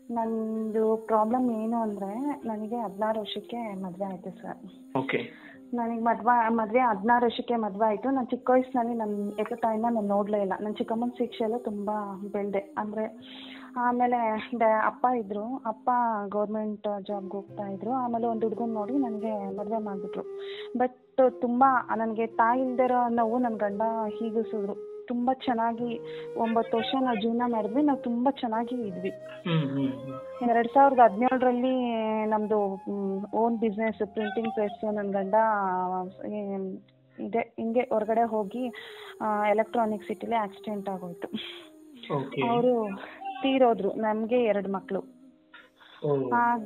ನಂದು ಪ್ರಾಬ್ಲಮ್ ಏನು ಅಂದರೆ ನನಗೆ ಹದಿನಾರು ವರ್ಷಕ್ಕೆ ಮದುವೆ ಆಯಿತು ಸರ್ ಓಕೆ ನನಗೆ ಮದುವೆ ಮದುವೆ ಹದಿನಾರು ವರ್ಷಕ್ಕೆ ಮದುವೆ ಆಯಿತು ನಾನು ಚಿಕ್ಕ ವಯಸ್ಸಿನಲ್ಲಿ ನನ್ನ ಎತ್ತ ತಾಯಿನ ನಾನು ನೋಡಲೇ ಇಲ್ಲ ನನ್ನ ಚಿಕ್ಕಮ್ಮನ ಶಿಕ್ಷೆಯಲ್ಲೂ ತುಂಬ ಬೆಳೆದೆ ಅಂದರೆ ಆಮೇಲೆ ಡ ಅಪ್ಪ ಇದ್ದರು ಅಪ್ಪ ಗೌರ್ಮೆಂಟ್ ಜಾಬ್ಗೆ ಹೋಗ್ತಾ ಇದ್ರು ಆಮೇಲೆ ಒಂದು ಹುಡುಗನ ನೋಡಿ ನನಗೆ ಮದುವೆ ಮಾಡಿಬಿಟ್ರು ಬಟ್ ತುಂಬ ನನಗೆ ತಾಯಿ ಇಲ್ದಿರೋ ನೋವು ನನ್ನ ಗಂಡ ಹೀಗಿಸಿದ್ರು ತುಂಬ ಚೆನ್ನಾಗಿ ಒಂಬತ್ತು ವರ್ಷ ನಾವು ಜೀವನ ಮಾಡಿದ್ವಿ ನಾವು ತುಂಬ ಚೆನ್ನಾಗಿ ಇದ್ವಿ ಹ್ಮ್ ಹ್ಮ್ ಹ್ಮ್ ಎರಡು ಸಾವಿರದ ಹದಿನೇಳರಲ್ಲಿ ನಮ್ಮದು ಓನ್ ಬಿಸ್ನೆಸ್ ಪ್ರಿಂಟಿಂಗ್ ಪ್ರೆಸ್ಸು ನನ್ನ ಗಂಡ ಏಮ್, ಇದೆ ಹಿಂಗೆ ಹೊರಗಡೆ ಹೋಗಿ ಎಲೆಕ್ಟ್ರಾನಿಕ್ ಸಿಟಿಲಿ ಆಕ್ಸಿಡೆಂಟ್ ಆಗೋಯ್ತು ಓಕೆ ಅವರು ತೀರೋದ್ರು ನಮಗೆ ಎರಡು ಮಕ್ಕಳು ಓ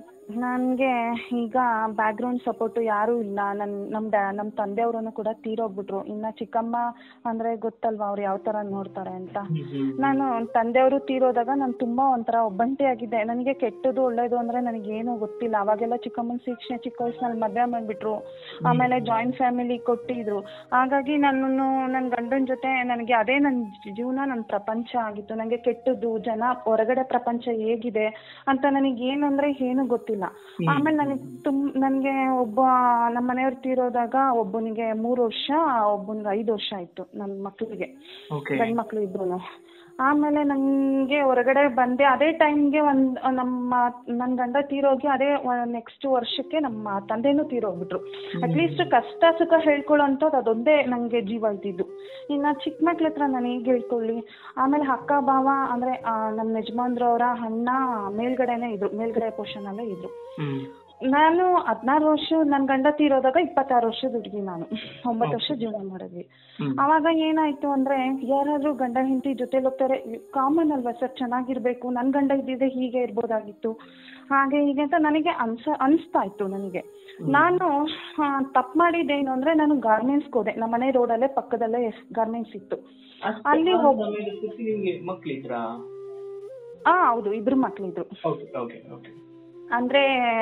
ನನಗೆ ಈಗ ಬ್ಯಾಕ್ಗ್ರೌಂಡ್ ಸಪೋರ್ಟು ಯಾರೂ ಇಲ್ಲ ನನ್ನ ನಮ್ಮ ಡ್ಯಾ ನಮ್ಮ ತಂದೆಯವರು ಕೂಡ ತೀರೋಗ್ಬಿಟ್ರು ಇನ್ನು ಚಿಕ್ಕಮ್ಮ ಅಂದರೆ ಗೊತ್ತಲ್ವಾ ಅವ್ರು ಯಾವ ಥರ ನೋಡ್ತಾರೆ ಅಂತ ಹ್ಮ್ ಹ್ಮ್ ನಾನು ತಂದೆಯವರು ತೀರೋದಾಗ ನಾನು ತುಂಬ ಒಂಥರ ಒಬ್ಬಂಟಿಯಾಗಿದ್ದೆ ನನಗೆ ಕೆಟ್ಟದ್ದು ಒಳ್ಳೇದು ಅಂದರೆ ನನಗೇನು ಗೊತ್ತಿಲ್ಲ ಅವಾಗೆಲ್ಲ ಚಿಕ್ಕಮ್ಮನ ಶಿಕ್ಷೆ ಚಿಕ್ಕ ವಯಸ್ಸಿನಲ್ಲಿ ಮದುವೆ ಮಾಡಿಬಿಟ್ರು ಆಮೇಲೆ ಜಾಯಿಂಟ್ ಫ್ಯಾಮಿಲಿ ಕೊಟ್ಟಿದ್ರು ಹಾಗಾಗಿ ನನ್ನನ್ನು ನನ್ನ ಗಂಡನ ಜೊತೆ ನನಗೆ ಅದೇ ನನ್ನ ಜೀವನ ನನ್ನ ಪ್ರಪಂಚ ಆಗಿತ್ತು ನನಗೆ ಕೆಟ್ಟದ್ದು ಜನ ಹೊರಗಡೆ ಪ್ರಪಂಚ ಹೇಗಿದೆ ಅಂತ ನನಗೆ ಏನು ಅಂದರೆ ಏನು ಗೊತ್ತಿಲ್ಲ ಆಮೇಲೆ ನನಗೆ ತುಂಬ ನನಗೆ ಒಬ್ಬ ನಮ್ಮ ಮನೆಯವ್ರು ತೀರೋದಾಗ ಒಬ್ಬನಿಗೆ ಮೂರು ವರ್ಷ ಒಬ್ಬನಿಗೆ ಐದು ವರ್ಷ ಆಯಿತು ನನ್ನ ಮಕ್ಕಳಿಗೆ ಓಕೆ ಗಂಡು ಮಕ್ಕಳು ಇಬ್ರು ಆಮೇಲೆ ನನಗೆ ಹೊರಗಡೆ ಬಂದೆ ಅದೇ ಟೈಮ್ಗೆ ಒಂದು ನಮ್ಮ ನನ್ನ ಗಂಡ ತೀರೋಗಿ ಅದೇ ನೆಕ್ಸ್ಟ್ ವರ್ಷಕ್ಕೆ ನಮ್ಮ ತಂದೆನೂ ತೀರೋಗ್ಬಿಟ್ರು ಅಟ್ಲೀಸ್ಟ್ ಕಷ್ಟ ಸುಖ ಹೇಳ್ಕೊಳ್ಳೋಂಥದ್ದು ಅದೊಂದೇ ನನಗೆ ಜೀವ ಇದ್ದಿದ್ದು ಇನ್ನು ಚಿಕ್ಕ ಮಕ್ಳ ಹತ್ರ ನಾನು ಹೇಗೆ ಹೇಳ್ಕೊಳ್ಳಿ ಆಮೇಲೆ ಅಕ್ಕ ಭಾವ ಅಂದರೆ ನಮ್ಮ ಯಜಮಾನ್ರವರ ಅಣ್ಣ ಮೇಲ್ಗಡೆನೇ ಇದ್ರು ಮೇಲ್ಗಡೆ ಪೋರ್ಷನಲ್ಲೇ ಇದ್ರು ಹ್ಮ್ ನಾನು ಹದಿನಾರು ವರ್ಷ ನನ್ನ ಗಂಡ ತೀರೋದಾಗ ಇಪ್ಪತ್ತಾರು ವರ್ಷದ ಹುಡುಗಿ ನಾನು ಒಂಬತ್ತು ವರ್ಷ ಜೀವನ ಮಾಡಿದ್ವಿ ಹ್ಮ್. ಅವಾಗ ಏನಾಯ್ತು ಅಂದ್ರೆ ಯಾರಾದ್ರೂ ಗಂಡ ಹೆಂಡತಿ ಜೊತೆಲಿ ಹೋಗ್ತಾರೆ ಕಾಮನ್ ಅಲ್ವಾ ಸರ್ ಚೆನ್ನಾಗಿರ್ಬೇಕು ನನ್ನ ಗಂಡ ಇದ್ದಿದ್ರೆ ಹೀಗೆ ಇರ್ಬೋದಾಗಿತ್ತು ಹಾಗೆ ಹೀಗೆ ಅಂತ ನನಗೆ ಅನ್ಸ ಅನಿಸ್ತಾ ಇತ್ತು ನನಗೆ ನಾನು ತಪ್ಪು ಮಾಡಿದ್ದೇನು ಅಂದ್ರೆ ನಾನು ಗಾರ್ಮೆಂಟ್ಸ್ಗೆ ಹೋದೆ ನಮ್ಮ ಮನೆ ರೋಡಲ್ಲೇ ಪಕ್ಕದಲ್ಲೇ ಗಾರ್ಮೆಂಟ್ಸ್ ಇತ್ತು ಅಲ್ಲಿ ಹೋಗ್ ನಿಮ್ಗೆ ಮಕ್ಳಿದ್ರಾ ಹಾ ಹೌದು ಇಬ್ರು ಮಕ್ಳಿದ್ರು ಓಕೆ ಓಕೆ ಓಕೆ ಅಂದ್ರೆ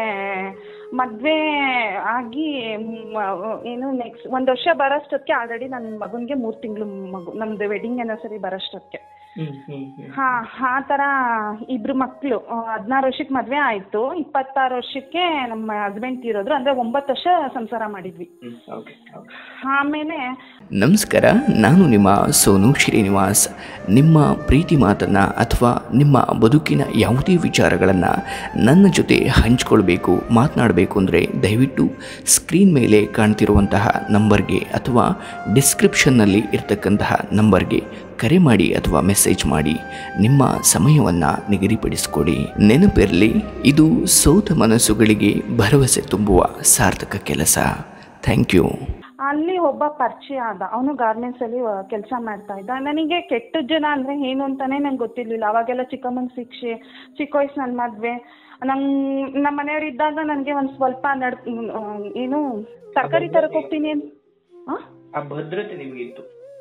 ಮದ್ವೆ ಆಗಿ ಮ್, ಏನು ನೆಕ್ಸ್ಟ್ ಒಂದ್ ವರ್ಷ ಬರೋಷ್ಟೊತ್ತಿಗೆ ಆಲ್ರೆಡಿ ನನ್ನ ಮಗನ್ಗೆ ಮೂರ್ ತಿಂಗಳು ಮಗು ನಮ್ದು ವೆಡ್ಡಿಂಗ್ ಆನಿವರ್ಸರಿ ಬರೋಷ್ಟೊತ್ತಿಗೆ ಹ್ಮ್ ಹ್ಮ್ ಹ್ಮ್ ಹಾ ಆ ಥರ ಇಬ್ರು ಮಕ್ಕಳು ಹದಿನಾರು ವರ್ಷಕ್ಕೆ ಮದ್ವೆ ಆಯ್ತು ಇಪ್ಪತ್ತಾರು ವರ್ಷಕ್ಕೆ ನಮ್ಮ ಹಸ್ಬೆಂಡ್ ತೀರೋದ್ರು ಅಂದ್ರೆ ಒಂಬತ್ತು ವರ್ಷ ಸಂಸಾರ ಮಾಡಿದ್ವಿ ಹ್ಮ್ ಓಕೆ ಓಕೆ ಆಮೇಲೆ ನಮಸ್ಕಾರ ನಾನು ನಿಮ್ಮ ಸೋನು ಶ್ರೀನಿವಾಸ್ ನಿಮ್ಮ ಪ್ರೀತಿ ಮಾತನ್ನು ಅಥವಾ ನಿಮ್ಮ ಬದುಕಿನ ಯಾವುದೇ ವಿಚಾರಗಳನ್ನು ನನ್ನ ಜೊತೆ ಹಂಚ್ಕೊಳ್ಬೇಕು ಮಾತನಾಡಬೇಕು ಅಂದರೆ ದಯವಿಟ್ಟು ಸ್ಕ್ರೀನ್ ಮೇಲೆ ಕಾಣ್ತಿರುವಂತಹ ನಂಬರ್ಗೆ ಅಥವಾ ಡಿಸ್ಕ್ರಿಪ್ಷನ್ನಲ್ಲಿ ಇರ್ತಕ್ಕಂತಹ ನಂಬರ್ಗೆ ಕರೆ ಮಾಡಿ ಅಥವಾ ಮೆಸೇಜ್ ಮಾಡಿ ನಿಮ್ಮ ಸಮಯವನ್ನು ನಿಗದಿಪಡಿಸಿಕೊಡಿ ನೆನಪಿರಲಿ ಇದು ಸೋತ ಮನಸ್ಸುಗಳಿಗೆ ಭರವಸೆ ತುಂಬುವ ಸಾರ್ಥಕ ಕೆಲಸ ಥ್ಯಾಂಕ್ ಯು ಅಲ್ಲಿ ಒಬ್ಬ ಪರಿಚಯ ಆದ ಅವನು ಗಾರ್ಮೆಂಟ್ಸ್ ಅಲ್ಲಿ ಕೆಲಸ ಮಾಡ್ತಾ ಇದ್ದ ನನಗೆ ಕೆಟ್ಟ ಜನ ಅಂದ್ರೆ ಏನು ಅಂತಾನೆ ನಂಗೆ ಗೊತ್ತಿರ್ಲಿಲ್ಲ ಅವಾಗೆಲ್ಲ ಚಿಕ್ಕಮ್ಮನ ಶಿಕ್ಷೆ ಚಿಕ್ಕ ವಯಸ್ಸು ನನ್ನ ಮದ್ವೆ ನಂಗೆ ನಮ್ಮ ಮನೆಯವ್ರು ಇದ್ದಾಗ ನನಗೆ ಒಂದು ಸ್ವಲ್ಪ ನಡ್ ಆ, ಏನು ತರಕಾರಿ ತರಕ್ ಹೋಗ್ತೀನಿ ಅಂತ ಆ? ಆ ಭದ್ರತೆ ನಿಮ್ಗೆ ಇತ್ತು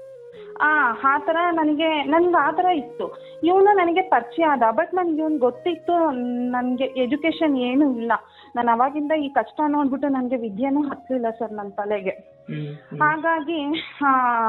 ಆ ಆ ಥರ ನನಗೆ ನನ್ಗೆ ಆ ಥರ ಇತ್ತು ಇವನು ನನಗೆ ಪರಿಚಯ ಆದ ಬಟ್ ನನಗೆ ಇವ್ನು ಗೊತ್ತಿತ್ತು ನನಗೆ ಎಜುಕೇಷನ್ ಏನೂ ಇಲ್ಲ ನಾನು ಅವಾಗಿಂದ ಈ ಕಷ್ಟ ನೋಡ್ಬಿಟ್ಟು ನನಗೆ ವಿದ್ಯೆನೂ ಹತ್ತಲಿಲ್ಲ ಸರ್ ನನ್ನ ತಲೆಗೆ ಹ್ಮ್ ಹಾಗಾಗಿ ಆ,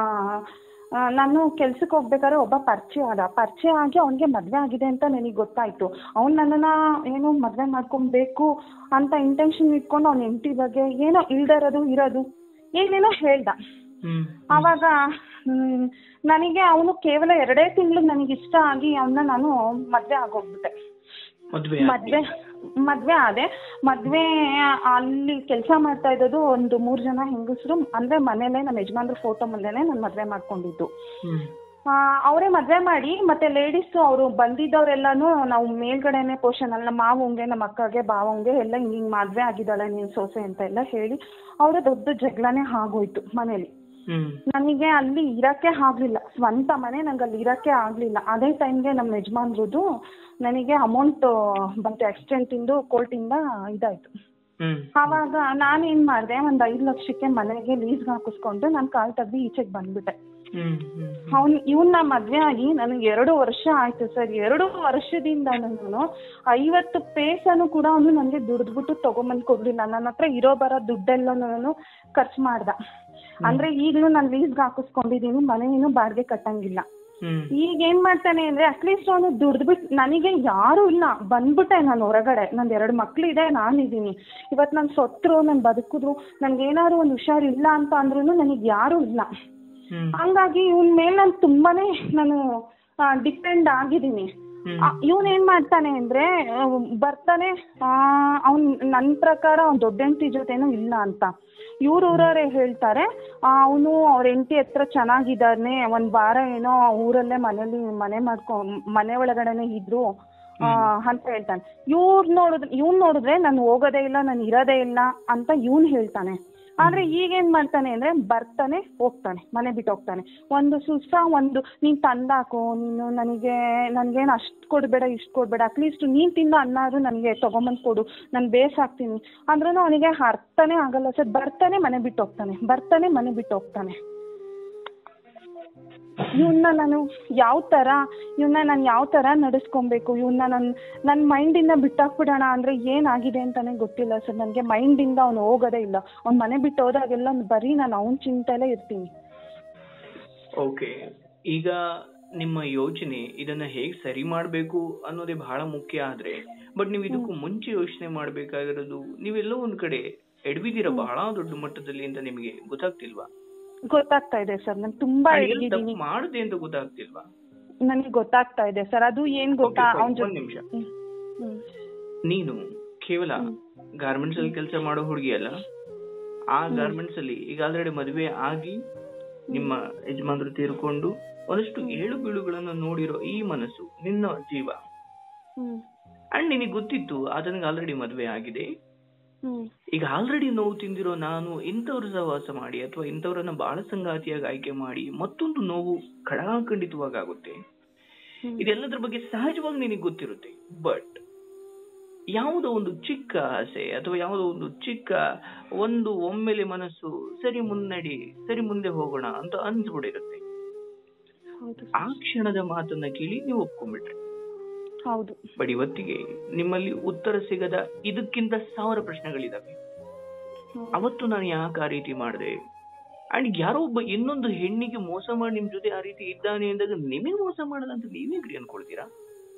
ಆ, ನಾನು ಕೆಲ್ಸಕ್ಕೆ ಹೋಗ್ಬೇಕಾದ್ರೆ ಒಬ್ಬ ಪರಿಚಯ ಆದ ಪರಿಚಯ ಆಗಿ ಅವನಿಗೆ ಮದುವೆ ಆಗಿದೆ ಅಂತ ನನಗೆ ಗೊತ್ತಾಯ್ತು ಅವ್ನು ನನ್ನನ್ನು ಏನು ಮದುವೆ ಮಾಡ್ಕೊಬೇಕು ಅಂತ ಇಂಟೆನ್ಷನ್ ಇಟ್ಕೊಂಡು ಅವ್ನ ಹೆಂಡತಿ ಬಗ್ಗೆ ಏನೋ ಇಲ್ದೇ ಇರೋದು ಇರೋದು ಏನೇನೋ ಹೇಳ್ದ ಹ್ಮ್ ಆವಾಗ ಹ್ಮ್, ನನಗೆ ಅವನು ಕೇವಲ ಎರಡೇ ತಿಂಗಳು ನನಗೆ ಇಷ್ಟ ಆಗಿ ಅವನ್ನ ನಾನು ಮದುವೆ ಆಗೋಗ್ಬಿಟ್ಟೆ ಮದ್ವೆ ಮದ್ವೆ ಮದ್ವೆ ಆದೆ ಮದ್ವೆ ಅಲ್ಲಿ ಕೆಲಸ ಮಾಡ್ತಾ ಇದ್ದದ್ದು ಒಂದು ಮೂರು ಜನ ಹೆಂಗಸರು ಅಂದ್ರೆ ಮನೇಲೆ ನಮ್ಮ ಯಜಮಾನ್ರ ಫೋಟೋ ಮುಂದೆನೆ ನಾನು ಮದ್ವೆ ಮಾಡ್ಕೊಂಡಿದ್ದು ಹ್ಮ್ ಅವರೇ ಮದ್ವೆ ಮಾಡಿ ಮತ್ತೆ ಲೇಡೀಸ್ ಅವರು ಬಂದಿದ್ದವರೆಲ್ಲಾನು ನಾವು ಮೇಲ್ಗಡೆನೆ ಪೋರ್ಷನ್ ಅಲ್ಲಿ ನಮ್ಮ ಮಾವಂಗೆ ನಮ್ಮ ಅಕ್ಕಗೆ ಬಾವಂಗೆ ಎಲ್ಲ ಹಿಂಗ್ ಹಿಂಗ್ ಮದ್ವೆ ಆಗಿದ್ದಾಳೆ ನೀನ್ ಸೊಸೆ ಅಂತ ಎಲ್ಲ ಹೇಳಿ ಅವರ ದೊಡ್ಡ ಜಗಳನೇ ಆಗೋಯ್ತು ಮನೇಲಿ ಹ್ಮ್ ನನಗೆ ಅಲ್ಲಿ ಇರಕ್ಕೆ ಆಗ್ಲಿಲ್ಲ ಸ್ವಂತ ಮನೆ ನಂಗೆ ಅಲ್ಲಿ ಇರಕ್ಕೆ ಆಗ್ಲಿಲ್ಲ ಅದೇ ಟೈಮ್ಗೆ ನಮ್ಮ ಯಜಮಾನ್ರದ್ದು ನನಗೆ ಅಮೌಂಟ್ ಬಂತು ಆಕ್ಸಿಡೆಂಟಿಂದು ಕೋರ್ಟಿಂದ ಇದಾಯ್ತು ಹ್ಮ್ ಆವಾಗ ನಾನೇನ್ ಮಾಡಿದೆ ಒಂದು ಐದು ಲಕ್ಷಕ್ಕೆ ಮನೆಗೆ ಲೀಸ್ಗೆ ಹಾಕಿಸ್ಕೊಂಡು ನಾನು ಕಾಲ್ ತೆಗ್ದು ಈಚೆಗೆ ಬಂದ್ಬಿಟ್ಟೆ ಹ್ಮ್ ಹ್ಮ್ ಅವ್ನು ಇವನ್ನ ಮದ್ವೆ ಆಗಿ ನನಗೆ ಎರಡು ವರ್ಷ ಆಯ್ತು ಸರ್ ಎರಡು ವರ್ಷದಿಂದ ನಾನು ಐವತ್ತು ಪೇಸನು ಕೂಡ ಅವನು ನನಗೆ ದುಡ್ದ್ಬಿಟ್ಟು ತಗೊಂಬಂದು ಕೊಡ್ಲಿಲ್ಲ ನನ್ನ ಹತ್ರ ಇರೋ ಬರೋ ದುಡ್ಡೆಲ್ಲ ನಾನು ಖರ್ಚು ಮಾಡ್ದ ಅಂದ್ರೆ ಈಗಲೂ ನಾನು ಲೀಸ್ಗೆ ಹಾಕಿಸ್ಕೊಂಡಿದ್ದೀನಿ ಮನೆ ಏನು ಬಾಡಿಗೆ ಕಟ್ಟಂಗಿಲ್ಲ ಹ್ಮ್ ಈಗ ಏನ್ ಮಾಡ್ತಾನೆ ಅಂದ್ರೆ ಅಟ್ಲೀಸ್ಟ್ ಅವನು ದುಡ್ದ್ಬಿಟ್ಟು ನನಗೆ ಯಾರು ಇಲ್ಲ ಬಂದ್ಬಿಟ್ಟೆ ನಾನು ಹೊರಗಡೆ ನಂದು ಎರಡು ಮಕ್ಳಿದೆ ನಾನಿದ್ದೀನಿ ಇವತ್ತು ನಾನು ಸತ್ರು ನಾನು ಬದುಕಿದ್ರು ನನ್ಗೆ ಏನಾದ್ರು ಒಂದು ಹುಷಾರಿಲ್ಲ ಅಂತ ಅಂದ್ರೂ ನನಗೆ ಯಾರು ಇಲ್ಲ ಹ್ಮ್ ಹಂಗಾಗಿ ಇವನ್ ಮೇಲೆ ನಾನು ತುಂಬಾನೇ ನಾನು ಡಿಪೆಂಡ್ ಆಗಿದ್ದೀನಿ ಹ್ಮ್ ಇವನ್ ಏನ್ ಮಾಡ್ತಾನೆ ಅಂದ್ರೆ ಆ, ಬರ್ತಾನೆ ಅವ್ನ್ ನನ್ನ ಪ್ರಕಾರ ಅವ್ನ್ ದೊಡ್ಡ ಹೆಂಡತಿ ಜೊತೆನೂ ಇಲ್ಲ ಅಂತ ಇವ್ರ ಊರವರೇ ಹೇಳ್ತಾರೆ ಅವನು ಅವ್ರ ಹೆಂಡತಿ ಹತ್ರ ಚೆನ್ನಾಗಿದ್ದಾನೆ ಒಂದ್ ವಾರ ಏನೋ ಊರಲ್ಲೇ ಮನೇಲಿ ಮನೆ ಮಾಡ್ಕೊ ಮನೆ ಒಳಗಡೆನೆ ಇದ್ರು ಆ, ಅಂತ ಹೇಳ್ತಾನೆ ಇವ್ರ್ ನೋಡಿದ್ರೆ ಇವ್ನ್ ನೋಡಿದ್ರೆ ನಾನು ಹೋಗೋದೇ ಇಲ್ಲ ನಾನು ಇರೋದೇ ಇಲ್ಲ ಅಂತ ಇವ್ನ್ ಹೇಳ್ತಾನೆ ಆದ್ರೆ ಈಗ ಏನ್ ಮಾಡ್ತಾನೆ ಅಂದ್ರೆ ಬರ್ತಾನೆ ಹೋಗ್ತಾನೆ ಮನೆ ಬಿಟ್ಟು ಹೋಗ್ತಾನೆ ಒಂದು ಸುಸ ಒಂದು ನೀನ್ ತಂದಾಕು ನೀನು ನನಗೆ ನನ್ಗೇನು ಅಷ್ಟ್ ಕೊಡ್ಬೇಡ ಇಷ್ಟ್ ಕೊಡ್ಬೇಡ ಅಟ್ಲೀಸ್ಟ್ ನೀನ್ ತಿನ್ನೋ ಅನ್ನಾದ್ರು ನನಗೆ ತಗೊಂಬಂದ್ ಕೊಡು ನಾನು ಬೇಸಾಕ್ತೀನಿ ಅಂದ್ರೂ ಅವನಿಗೆ ಅರ್ಥನೇ ಆಗಲ್ಲ ಸರ್ ಬರ್ತಾನೆ ಮನೆ ಬಿಟ್ಟು ಹೋಗ್ತಾನೆ ಬರ್ತಾನೆ ಮನೆ ಬಿಟ್ಟು ಹೋಗ್ತಾನೆ ಇವನ್ನ ನಾನು ಯಾವ ತರ ಇವನ್ನ ನಾನು ಯಾವ ತರ ನಡೆಸ್ಕೊಬೇಕು ಇವನ್ನ ನನ್ ನನ್ನ ಮೈಂಡಿಂದ ಬಿಟ್ಟಾಕ್ಬಿಡೋಣ ಅಂದ್ರೆ ಏನಾಗಿದೆ ಅಂತಾನೆ ಗೊತ್ತಿಲ್ಲ ಸರ್ ನನಗೆ ಮೈಂಡಿಂದ ಅವ್ನು ಹೋಗೋದೇ ಇಲ್ಲ ಅವ್ನ್ ಮನೆ ಬಿಟ್ಟು ಹೋದಾಗೆಲ್ಲ ಬರೀ ನಾನು ಅವನ ಚಿಂತೆಲೇ ಇರ್ತೀನಿ ಓಕೆ ಈಗ ನಿಮ್ಮ ಯೋಚನೆ ಇದನ್ನ ಹೇಗ್ ಸರಿ ಮಾಡ್ಬೇಕು ಅನ್ನೋದೇ ಬಹಳ ಮುಖ್ಯ ಆದ್ರೆ ಬಟ್ ನೀವು ಇದಕ್ಕೂ ಮುಂಚೆ ಯೋಚನೆ ಮಾಡ್ಬೇಕಾಗಿರೋದು ನೀವೆಲ್ಲೋ ಒಂದ್ ಕಡೆ ಎಡವಿದಿರ ಬಹಳ ದೊಡ್ಡ ಮಟ್ಟದಲ್ಲಿ ಅಂತ ನಿಮಗೆ ಗೊತ್ತಾಗ್ತಿಲ್ವಾ ಗೊತ್ತಾಗ್ತಾ ಇದೆ ಸರ್ ನಾನು ತುಂಬಾ ನಾನ್ ಎಲ್ಲಿ ತಪ್ಪು ಎಡ್ಗಿದ್ದೀನಿ ಮಾಡಿದೆ ಅಂತ ಗೊತ್ತಾಗ್ತಿಲ್ವಾ ನನಗೆ ಗೊತ್ತಾಗ್ತಾ ಇದೆ ಸರ್ ಅದು ಏನ್ ಗೊತ್ತಾ Okay, fine. ಅವನ ಒಂದ್ ಜೊತೆ ನಿಮಿಷ ಹ್ಮ್. ಹ್ಮ್. ನೀನು ಕೇವಲ ಗಾರ್ಮೆಂಟ್ಸ್ ಅಲ್ಲಿ ಕೆಲಸ ಮಾಡೋ ಹುಡುಗಿ ಅಲ್ಲ ಆ ಗಾರ್ಮೆಂಟ್ಸ್ ಅಲ್ಲಿ ಈಗ ಆಲ್ರೆಡಿ ಮದುವೆ ಆಗಿ ನಿಮ್ಮ ಯಜಮಾನ್ರು ತೀರ್ಕೊಂಡು ಒಂದಷ್ಟು ಏಳು ಬೀಳುಗಳನ್ನ ನೋಡಿರೋ ಈ ಮನಸ್ಸು ನಿನ್ನ ಜೀವ ಹ್ಮ್ ಅಂಡ್ ನಿನಗೆ ಗೊತ್ತಿತ್ತು ಆತನಿಗೆ ಆಲ್ರೆಡಿ ಮದುವೆ ಆಗಿದೆ ಹ್ಮ್ ಈಗ ಆಲ್ರೆಡಿ ನೋವು ತಿಂದಿರೋ ನಾನು ಇಂಥವ್ರ ಸಹವಾಸ ಮಾಡಿ ಅಥವಾ ಇಂಥವ್ರನ್ನ ಬಾಳ ಸಂಗಾತಿಯಾಗಿ ಆಯ್ಕೆ ಮಾಡಿ ಮತ್ತೊಂದು ನೋವು ಖಡಾಖಂಡಿತವಾಗಿ ಆಗುತ್ತೆ ಹ್ಮ್. ಇದೆಲ್ಲದ್ರ ಬಗ್ಗೆ ಸಹಜವಾಗಿ ನಿನಗೆ ಗೊತ್ತಿರುತ್ತೆ ಬಟ್ ಯಾವುದೋ ಒಂದು ಚಿಕ್ಕ ಆಸೆ ಅಥವಾ ಯಾವುದೋ ಒಂದು ಚಿಕ್ಕ ಒಂದು ಒಮ್ಮೆಲೆ ಮನಸ್ಸು ಸರಿ ಮುನ್ನಡಿ ಸರಿ ಮುಂದೆ ಹೋಗೋಣ ಅಂತ ಅನ್ಸ್ಬಿಟ್ಟಿರುತ್ತೆ ಹೌದು ಆ ಕ್ಷಣದ ಮಾತನ್ನ ಕೇಳಿ ನೀವು ಒಪ್ಕೊಂಡ್ಬಿಟ್ರೆ ಹೌದು ಬಟ್ ಇವತ್ತಿಗೆ ನಿಮ್ಮಲ್ಲಿ ಉತ್ತರ ಸಿಗದ ಇದಕ್ಕಿಂತ ಸಾವಿರ ಪ್ರಶ್ನೆಗಳಿದಾವೆ ಹ್ಮ್. ಅವತ್ತು ನಾನು ಯಾಕೆ ಆ ರೀತಿ ಮಾಡಿದೆ ಅಂಡ್ ಯಾರೋ ಒಬ್ಬ ಇನ್ನೊಂದು ಹೆಣ್ಣಿಗೆ ಮೋಸ ಮಾಡಿ ನಿಮ್ ಜೊತೆ ಆ ರೀತಿ ಇದ್ದಾನೆ ಅಂದಾಗ ನಿಮಗೆ ಮೋಸ ಮಾಡಲ್ಲ ಅಂತ ನೀವೇಗ್ರಿ ಅನ್ಕೊಳ್ತೀರಾ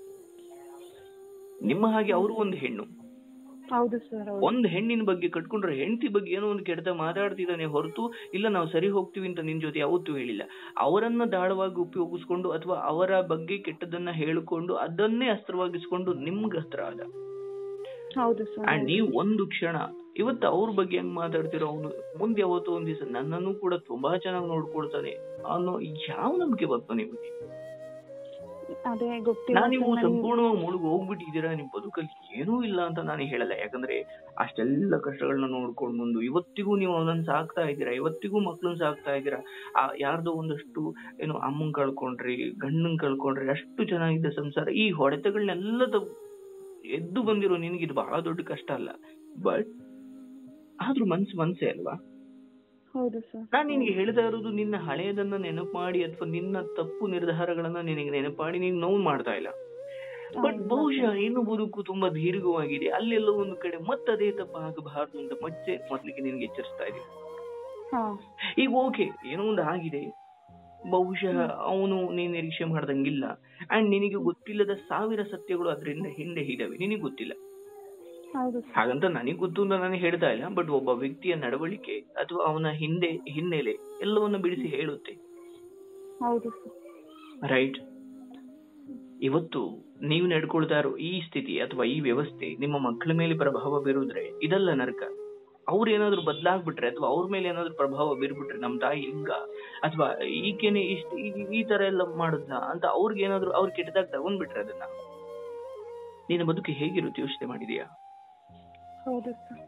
ನಿಮ್ಮ ಹಾಗೆ ಅವರು ಒಂದು ಹೆಣ್ಣು ಹೌದು ಸರ್ ಹೌದು ಒಂದ್ ಹೆಣ್ಣಿನ ಬಗ್ಗೆ ಕಟ್ಕೊಂಡ್ರೆ ಹೆಂಡತಿ ಬಗ್ಗೆ ಏನೋ ಒಂದು ಕೆಡ್ತ ಮಾತಾಡ್ತಿದ್ದಾನೆ ಹೊರತು ಇಲ್ಲ ನಾವು ಸರಿ ಹೋಗ್ತೀವಿ ಅಂತ ನಿನ್ ಜೊತೆ ಯಾವತ್ತೂ ಹೇಳಿಲ್ಲ ಅವರನ್ನ ದಾಳವಾಗಿ ಉಪಯೋಗಿಸ್ಕೊಂಡು ಅಥವಾ ಅವರ ಬಗ್ಗೆ ಕೆಟ್ಟದನ್ನ ಹೇಳಿಕೊಂಡು ಅದನ್ನೇ ಅಸ್ತ್ರವಾಗಿಸ್ಕೊಂಡು ನಿಮ್ಗೆ ಅಸ್ತ್ರ ಆದ ಹೌದು ಸರ್ ಅಂಡ್ ನೀವು ಒಂದು ಕ್ಷಣ ಇವತ್ತು ಅವ್ರ ಬಗ್ಗೆ ಹೆಂಗ್ ಮಾತಾಡ್ತಿರೋ ಅವನು ಮುಂದೆ ಯಾವತ್ತೋ ಒಂದ್ ದಿವಸ ನನ್ನನ್ನು ಕೂಡ ತುಂಬಾ ಚೆನ್ನಾಗಿ ನೋಡ್ಕೊಳ್ತಾನೆ ಅನ್ನೋ ಯಾವ ನಂಬಿಕೆ ಬಂತು ನಿಮಗೆ ಅದೇ ಗೊತ್ತಿಲ್ಲ ನಾನು ನೀವು sir, ನನ್ಗೆ- ಸಂಪೂರ್ಣವಾಗಿ ಮುಳುಗಿ ಹೋಗ್ಬಿಟ್ಟಿದ್ದೀರಾ ನಿಮ್ ಬದುಕಲ್ಲಿ ಏನೂ ಇಲ್ಲ ಅಂತ ನಾನು ಹೇಳಲ್ಲ ಯಾಕಂದ್ರೆ ಅಷ್ಟೆಲ್ಲ ಕಷ್ಟಗಳನ್ನ ನೋಡ್ಕೊಂಡು ಬಂದು ಇವತ್ತಿಗೂ ನೀವು ಅವನನ್ನ ಸಾಕ್ತಾ ಇದ್ದೀರಾ ಇವತ್ತಿಗೂ ಮಕ್ಳನ್ನ ಸಾಕ್ತಾ ಇದ್ದೀರಾ ಆ ಯಾರ್ದೋ ಒಂದಷ್ಟು ಏನು ಅಮ್ಮನ್ ಕಳ್ಕೊಂಡ್ರಿ ಗಂಡನ್ ಕಳ್ಕೊಂಡ್ರಿ ಅಷ್ಟು ಚೆನ್ನಾಗಿದ್ದ ಸಂಸಾರ ಈ ಹೊಡೆತಗಳನ್ನೆಲ್ಲ ತಗ್- ಎದ್ದು ಬಂದಿರೋ ನಿನಗೆ ಇದು ಬಹಳ ದೊಡ್ಡ ಕಷ್ಟ ಅಲ್ಲ ಬಟ್ ಆದ್ರೂ ಮನ್ಸು ಮನ್ಸೇ ಅಲ್ವಾ ಹೌದು ಸರ್ ನಾನ್ ನಿನ್ಗೆ ಹೇಳ್ತಾ ಇರೋದು ನಿನ್ನ ಹಳೆಯದನ್ನ ನೆನಪು ಮಾಡಿ ಅಥವಾ ನಿನ್ನ ತಪ್ಪು ನಿರ್ಧಾರಗಳನ್ನ ನಿನಗೆ ನೆನಪು ಮಾಡಿ ನೀನ್ ನೋವು ಮಾಡ್ತಾ ಇಲ್ಲ ಬಟ್ ಬಹುಶಃ ಇನ್ನು ಬದುಕು ತುಂಬಾ ದೀರ್ಘವಾಗಿದೆ ಅಲ್ಲೆಲ್ಲೋ ಒಂದು ಕಡೆ ಮತ್ತದೇ ತಪ್ಪು ಆಗಬಾರದು ಅಂತ ಮತ್ತೆ ಮೊದ್ಲಿಗೆ ನಿನ್ಗೆ ಎಚ್ಚರಿಸ್ತಾ ಇದೆ ಹಾ ಈಗ ಓಕೆ ಏನೋ ಒಂದು ಆಗಿದೆ ಬಹುಶಃ ಅವನು ನೀನ್ ನಿರೀಕ್ಷೆ ಮಾಡ್ದಂಗಿಲ್ಲ ಅಂಡ್ ನಿನಗೆ ಗೊತ್ತಿಲ್ಲದ ಸಾವಿರ ಸತ್ಯಗಳು ಅದರಿಂದ ಹಿಂದೆ ಇದಾವೆ ನಿನಗೆ ಗೊತ್ತಿಲ್ಲ ಹೌದು ಸರ್ ಹಾಗಂತ ನನಗೆ ಗೊತ್ತು ಅಂತ ನಾನು ಹೇಳ್ತಾ ಇಲ್ಲ ಬಟ್ ಒಬ್ಬ ವ್ಯಕ್ತಿಯ ನಡವಳಿಕೆ ಅಥವಾ ಅವನ ಹಿಂದೆ ಹಿನ್ನೆಲೆ ಎಲ್ಲವನ್ನ ಬಿಡಿಸಿ ಹೇಳುತ್ತೆ ಹೌದು ಸರ್ ರೈಟ್ ಇವತ್ತು ನೀವು ನಡ್ಕೊಳ್ತಾ ಇರೋ ಈ ಸ್ಥಿತಿ ಅಥವಾ ಈ ವ್ಯವಸ್ಥೆ ನಿಮ್ಮ ಮಕ್ಕಳ ಮೇಲೆ ಪ್ರಭಾವ ಬೀರುದ್ರೆ ಇದಲ್ಲ ನರಕ ಅವ್ರು ಏನಾದ್ರು ಬದಲಾಗ್ಬಿಟ್ರೆ ಅಥವಾ ಅವ್ರ ಮೇಲೆ ಏನಾದ್ರು ಪ್ರಭಾವ ಬೀರ್ಬಿಟ್ರೆ ನಮ್ ತಾಯಿ ಹಿಂಗ ಅಥವಾ ಈಕೆನೆ ಇಷ್ಟ ಈ- ಈ ತರ ಎಲ್ಲ ಮಾಡುದ್ನ ಅಂತ ಅವ್ರಿಗೆ ಏನಾದ್ರು ಅವ್ರು ಕೆಟ್ಟದಾಗ ತಗೊಂಡ್ಬಿಟ್ರೆ ಅದನ್ನ ನಿನ್ನ ಬದುಕು ಹೇಗಿರುತ್ತೆ ಯೋಚನೆ ಮಾಡಿದೀಯಾ ಹೌದು sir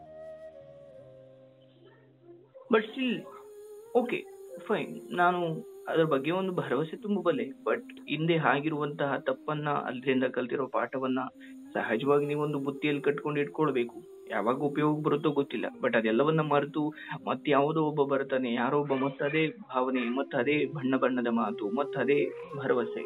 but still okay fine ನಾನು ಅದ್ರ ಬಗ್ಗೆ ಒಂದು ಭರವಸೆ ತುಂಬಬಲ್ಲೆ ಬಟ್ ಹಿಂದೆ ಆಗಿರುವಂತಹ ತಪ್ಪನ್ನ ಅದ್ರಿಂದ ಕಲ್ತಿರೋ ಪಾಠವನ್ನ ಸಹಜವಾಗಿ ನೀವೊಂದು ಬುತ್ತಿಯಲ್ಲಿ ಕಟ್ಕೊಂಡು ಇಟ್ಕೊಳ್ಬೇಕು ಯಾವಾಗ ಉಪಯೋಗ ಬರುತ್ತೋ ಗೊತ್ತಿಲ್ಲ ಬಟ್ ಅದೆಲ್ಲವನ್ನ ಮರೆತು ಮತ್ತೆ ಯಾವುದೋ ಒಬ್ಬ ಬರ್ತಾನೆ ಯಾರೋ ಒಬ್ಬ ಮತ್ತದೇ ಭಾವನೆ ಮತ್ತದೇ ಬಣ್ಣ ಬಣ್ಣದ ಮಾತು ಮತ್ತದೇ ಭರವಸೆ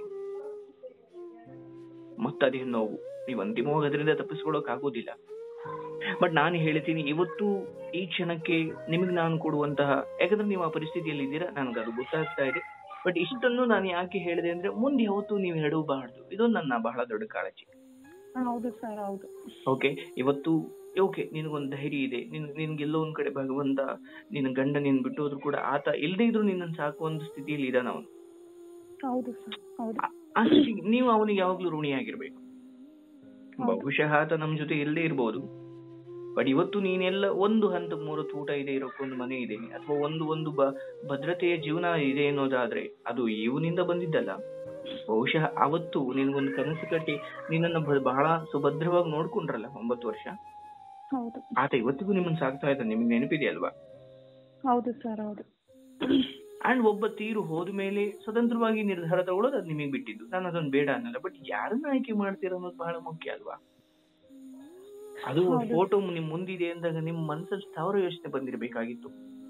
ಮತ್ತದೇ ನೋವು ನೀವು ಅಂತಿಮವಾಗಿ ಅದರಿಂದ ತಪ್ಪಿಸ್ಕೊಳ್ಳೋಕ್ ಆಗೋದಿಲ್ಲ ಬಟ್ ನಾನು ಹೇಳ್ತೀನಿ ಇವತ್ತು ಈ ಕ್ಷಣಕ್ಕೆ ನಿಮಗೆ ನಾನು ಕೊಡುವಂತಹ ಯಾಕಂದ್ರೆ ನೀವು ಆ ಪರಿಸ್ಥಿತಿಯಲ್ಲಿ ಇದ್ದೀರಾ ನನಗೆ ಅದು ಗೊತ್ತಾಗ್ತಾ ಇದೆ ಬಟ್ ಇಷ್ಟನ್ನು ನಾನು ಯಾಕೆ ಹೇಳಿದೆ ಅಂದ್ರೆ ಮುಂದೆ ಯಾವತ್ತೂ ನೀವು ಹೆಡಬಾರ್ದು ಇದು ನನ್ನ ಬಹಳ ದೊಡ್ಡ ಕಾಳಜಿ ಹೌದು ಸರ್ ಹೌದು ಓಕೆ ಇವತ್ತು ಓಕೆ ನಿನಗೊಂದು ಧೈರ್ಯ ಇದೆ ನಿನ್ ನಿನ್ಗೆಲ್ಲೋ ಒಂದ್ ಕಡೆ ಭಗವಂತ ನಿನ್ನ ಗಂಡ ನಿನ್ ಬಿಟ್ಟು ಹೋದ್ರು ಕೂಡ ಆತ ಇಲ್ದೇ ಇದ್ರು ನಿನ್ನನ್ನು ಸಾಕುವ ಒಂದು ಸ್ಥಿತಿಯಲ್ಲಿ ಇದಾನ ಅವನು ಹೌದು ಸರ್ ಹೌದು ಆ ಸ್ಥಿತಿಗೆ ನೀವು ಅವನಿಗೆ ಯಾವಾಗ್ಲೂ ಋಣಿಯಾಗಿರ್ಬೇಕು ಹೌದು. ಬಹುಶಃ ಆತ ನಮ್ ಜೊತೆ ಇಲ್ಲೇ ಇರ್ಬೋದು ಬಟ್ ಇವತ್ತು ನೀನೆಲ್ಲ ಒಂದು ಹಂತ ಮೂರತ್ತು ಊಟ ಇದೆ ಇರೋಕ್ಕೊಂದು ಮನೆ ಇದೆ ಅಥವಾ ಒಂದು ಒಂದು ಬ ಭದ್ರತೆಯ ಜೀವನ ಇದೆ ಅನ್ನೋದಾದ್ರೆ ಅದು ಇವನಿಂದ ಬಂದಿದ್ದಲ್ಲ ಬಹುಶಃ ಅವತ್ತು ನಿನ್ಗೊಂದು ಕನಸು ಕಟ್ಟಿ ನಿನ್ನನ್ನ ಬ- ಬಹಳ ಸುಭದ್ರವಾಗಿ ನೋಡ್ಕೊಂಡ್ರಲ್ಲ ಒಂಬತ್ತು ವರ್ಷ ಹೌದು ಆತ ಇವತ್ತಿಗೂ ನಿಮ್ಮನ್ನ ಸಾಕ್ತಾ ಇದ್ದಾನೆ ನಿಮ್ಗೆ ನೆನಪಿದೆಯಲ್ವಾ ಹೌದು ಸರ್ ಹೌದು ಅಂಡ್ ಒಬ್ಬ ತೀರು ಹೋದ್ಮೇಲೆ ಸ್ವತಂತ್ರವಾಗಿ ನಿರ್ಧಾರ ತಗೊಳ್ಳೋದು ಅದು ನಿಮಗೆ ಬಿಟ್ಟಿದ್ದು ನಾನು ಅದನ್ನ ಬೇಡ ಅನ್ನಲ್ಲ ಬಟ್ ಯಾರನ್ನ ಆಯ್ಕೆ ಮಾಡ್ತೀರ ಅನ್ನೋದು ಬಹಳ ಮುಖ್ಯ ಅಲ್ವಾ ಅದು ಹೌದು. ಫೋಟೋ ನಿಮ್ ಮುಂದಿದೆ ಅಂದಾಗ ನಿಮ್ ಮನಸ್ಸಲ್ಲಿ ಸಾವಿರ ಯೋಚನೆ ಬಂದಿರಬೇಕಾಗಿತ್ತು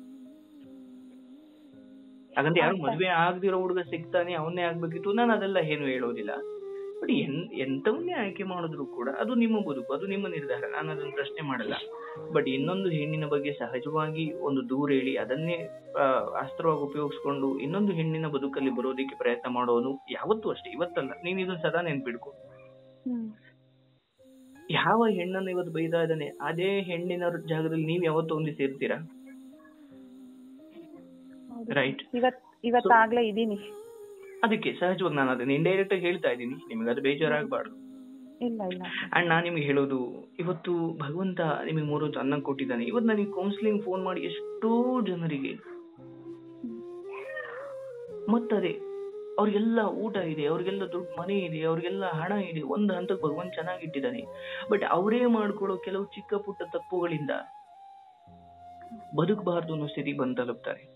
ಹಾಗಂತ ಯಾರು ಆಗ್ತಾ- ಮದ್ವೆ ಆಗದಿರೋ ಹುಡುಗ ಸಿಗ್ತಾನೆ ಅವನ್ನೇ ಆಗ್ಬೇಕಿತ್ತು ನಾನು ಅದೆಲ್ಲ ಏನು ಹೇಳೋದಿಲ್ಲ ಬಟ್ ಎನ್ ಎಂತವನ್ನೇ ಆಯ್ಕೆ ಮಾಡಿದ್ರು ಕೂಡ ಅದು ನಿಮ್ಮ ಬದುಕು ಅದು ನಿಮ್ಮ ನಿರ್ಧಾರ ನಾನು ಅದನ್ನ ಪ್ರಶ್ನೆ ಮಾಡಲ್ಲ ಬಟ್ ಇನ್ನೊಂದು ಹೆಣ್ಣಿನ ಬಗ್ಗೆ ಸಹಜವಾಗಿ ಒಂದು ದೂರ ಹೇಳಿ ಅದನ್ನೇ ಆ, ಅಸ್ತ್ರವಾಗಿ ಉಪಯೋಗಿಸ್ಕೊಂಡು ಇನ್ನೊಂದು ಹೆಣ್ಣಿನ ಬದುಕಲ್ಲಿ ಬರೋದಕ್ಕೆ ಪ್ರಯತ್ನ ಮಾಡೋನು ಯಾವತ್ತೂ ಅಷ್ಟೇ ಇವತ್ತಲ್ಲ ನೀನ್ ಇದನ್ನ ಸದಾ ನೆನ್ಪಿಡ್ಕೊ ಹ್ಮ್ ಯಾವ ಹೆಣ್ಣನ್ನು ಇವತ್ತು ಬೈತಾ ಇದ್ದಾನೆ ಅದೇ ಹೆಣ್ಣಿನ ಜಾಗದಲ್ಲಿ ನೀವ್ ಯಾವತ್ತೂ ಒಂದು ಸೇರ್ತೀರಾ ಹೌದು ರೈಟ್ ಇವತ್ ಇವತ್ತಾಗ್ಲೇ ಇದೀನಿ ಅದಕ್ಕೆ ಸಹಜವಾಗಿ ನಾನು ಅದನ್ನ ಇಂಡೈರೆಕ್ಟ್ ಆಗಿ ಹೇಳ್ತಾ ಇದ್ದೀನಿ ನಿಮಗೆ ಅದು ಬೇಜಾರಾಗಬಾರ್ದು ಇಲ್ಲ ಇಲ್ಲ ಅಂಡ್ ನಾನು ನಿಮಗೆ ಹೇಳೋದು ಇವತ್ತು ಭಗವಂತ ನಿಮಗೆ ಮೂರು ಹೊತ್ತು ಅನ್ನ ಕೊಟ್ಟಿದ್ದಾನೆ ಇವತ್ತು ನನಗೆ ಕೌನ್ಸಿಲಿಂಗ್ ಫೋನ್ ಮಾಡಿ ಎಷ್ಟೋ ಜನರಿಗೆ ಮತ್ತದೇ ಅವ್ರಿಗೆಲ್ಲ ಊಟ ಇದೆ ಅವ್ರಿಗೆಲ್ಲ ದೊಡ್ಡ ಮನೆ ಇದೆ ಅವ್ರಿಗೆಲ್ಲ ಹಣ ಇದೆ ಒಂದು ಹಂತಕ್ಕೆ ಭಗವಂತ ಚೆನ್ನಾಗಿಟ್ಟಿದ್ದಾನೆ ಬಟ್ ಅವರೇ ಮಾಡ್ಕೊಳ್ಳೋ ಕೆಲವು ಚಿಕ್ಕ ಪುಟ್ಟ ತಪ್ಪುಗಳಿಂದ ಬದುಕಬಾರ್ದು ಅನ್ನೋ ಸ್ಥಿತಿ ಬಂದು ತಲುಪ್ತಾರೆ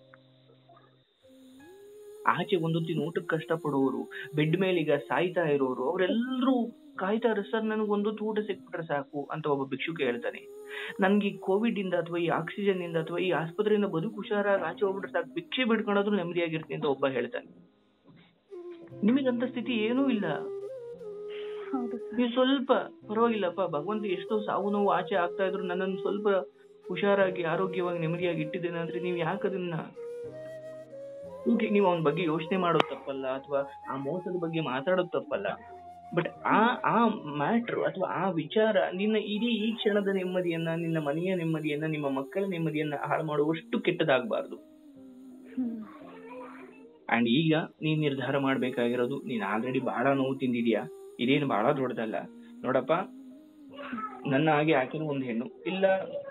ಆಚೆ ಒಂದೊತ್ತಿನ ಊಟಕ್ಕೆ ಕಷ್ಟಪಡುವವರು ಬೆಡ್ ಮೇಲೆ ಈಗ ಸಾಯ್ತಾ ಇರೋರು ಅವರೆಲ್ಲರೂ ಕಾಯ್ತಾರೆ ಸರ್ ನನಗೆ ಒಂದೊತ್ತು ಊಟ ಸಿಕ್ಬಿಟ್ರೆ ಸಾಕು ಅಂತ ಒಬ್ಬ ಭಿಕ್ಷುಕ ಹೇಳ್ತಾನೆ ನನ್ಗೆ ಕೋವಿಡ್ ಇಂದ ಅಥವಾ ಈ ಆಕ್ಸಿಜನ್ ಇಂದ ಅಥವಾ ಈ ಆಸ್ಪತ್ರೆಯಿಂದ ಬದುಕು ಹುಷಾರಾಗಿ ಆಚೆ ಹೋಗ್ಬಿಟ್ರೆ ಸಾಕು ಭಿಕ್ಷೆ ಬಿಡ್ಕೊಂಡಾದ್ರೂ ನೆಮ್ಮದಿಯಾಗಿರ್ತೀನಿ ಅಂತ ಒಬ್ಬ ಹೇಳ್ತಾನೆ ನಿಮಗಂತ ಸ್ಥಿತಿ ಏನೂ ಇಲ್ಲ ಹೌದು ಸರ್ ನೀವು ಸ್ವಲ್ಪ ಪರವಾಗಿಲ್ಲಪ್ಪ ಭಗವಂತ ಎಷ್ಟೋ ಸಾವು ನೋವು ಆಚೆ ಆಗ್ತಾ ಇದ್ರು ನನ್ನನ್ನು ಸ್ವಲ್ಪ ಹುಷಾರಾಗಿ ಆರೋಗ್ಯವಾಗಿ ನೆಮ್ಮದಿಯಾಗಿ ಇಟ್ಟಿದ್ದೇನೆ ಅಂದ್ರೆ ನೀವು ಯಾಕೆ ಅದನ್ನ ಓಕೆ ನೀವು ಅವನ ಬಗ್ಗೆ ಯೋಚನೆ ಮಾಡೋದು ತಪ್ಪಲ್ಲ ಅಥವಾ ಆ ಮೋಸದ ಬಗ್ಗೆ ಮಾತಾಡೋದು ತಪ್ಪಲ್ಲ ಬಟ್ ಆ ಆ ಮ್ಯಾಟ್ರ್ ಅಥವಾ ಆ ವಿಚಾರ ನಿನ್ನ ಇಡೀ ಈ ಕ್ಷಣದ ನೆಮ್ಮದಿಯನ್ನ ನಿನ್ನ ಮನೆಯ ನೆಮ್ಮದಿಯನ್ನ ನಿಮ್ಮ ಮಕ್ಕಳ ನೆಮ್ಮದಿಯನ್ನ ಹಾಳು ಮಾಡುವಷ್ಟು ಕೆಟ್ಟದಾಗಬಾರ್ದು ಹ್ಮ್ ಅಂಡ್ ಈಗ ನೀನ್ ನಿರ್ಧಾರ ಮಾಡ್ಬೇಕಾಗಿರೋದು ನೀನ್ ಆಲ್ರೆಡಿ ಬಹಳ ನೋವು ತಿಂದಿದ್ಯಾ ಇದೇನು ಬಹಳ ದೊಡ್ಡದಲ್ಲ ನೋಡಪ್ಪ ನನ್ನ ಹಾಗೆ ಆಕೆನೂ ಒಂದು ಹೆಣ್ಣು ಇಲ್ಲ